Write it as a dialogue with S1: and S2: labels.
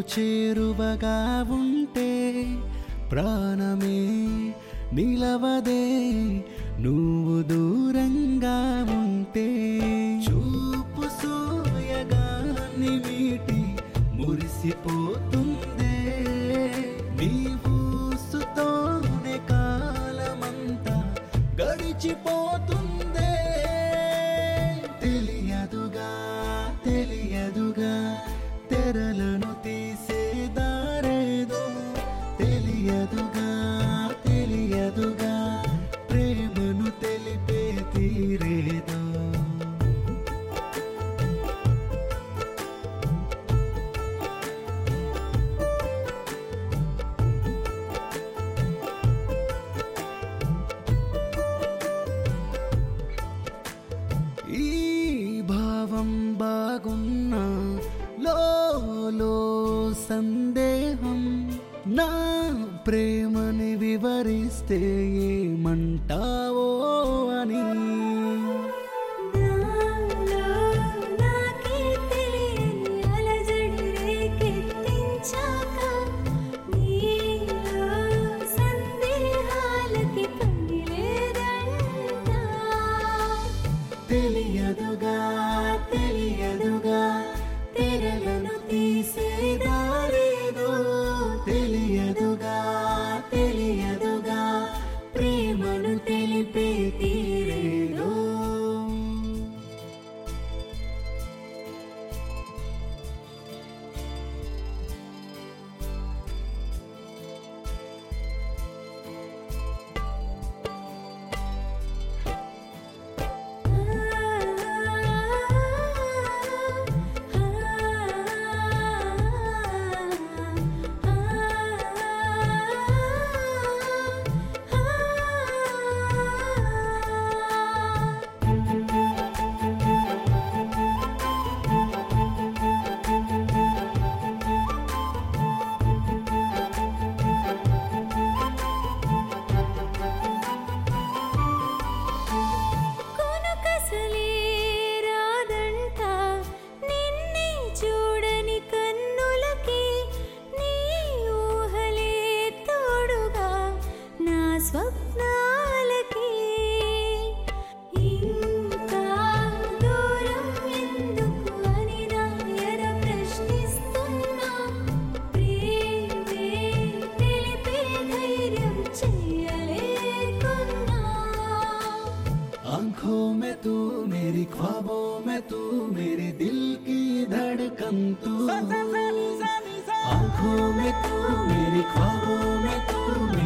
S1: చేరువగా ఉంటే ప్రాణమే నిలవదే నువ్వు దూరంగా ఉంటే చూపు సోయగాన్ని మీటి మురిసిపోతుందే నీ ఊసుతోనే కాలమంతా గడిచిపోతుందే తెలియదుగా తెలియదుగా తెరలను తీసేదారేదో తెలియదుగా తెలియదుగా ప్రేమను తెలిపే తీరేదో ఈ భావం బాగున్నా లో సందేహం నా ప్రేమని వివరిస్తే ఏమంటావో అని
S2: నాలో నాకే తెలియని అలజడి రేకెత్తించాక నీలో సందేహాలకి పనిలేదంటా
S1: తెలియదుగా తెలియదుగా తెరలను తీసేదారేదో తెలియదుగా తెలియదుగా ప్రేమను తెలిపే తీరేదో
S2: కొనుకసలే రాదంట నిన్నే చూడని కన్నులకి నీ ఊహలే తోడుగా నా స్వప్నాలకి ఇంకా దూరం ఎందుకు అని నా ఎద ప్రశ్నిస్తున్నా ప్రేమే తెలిపే ధైర్యం చేయలేకున్నా
S1: आंखों में तू मेरी ख्वाबों में तू मेरे दिल की धड़कन तू आंखों में तू मेरी ख्वाबों में तू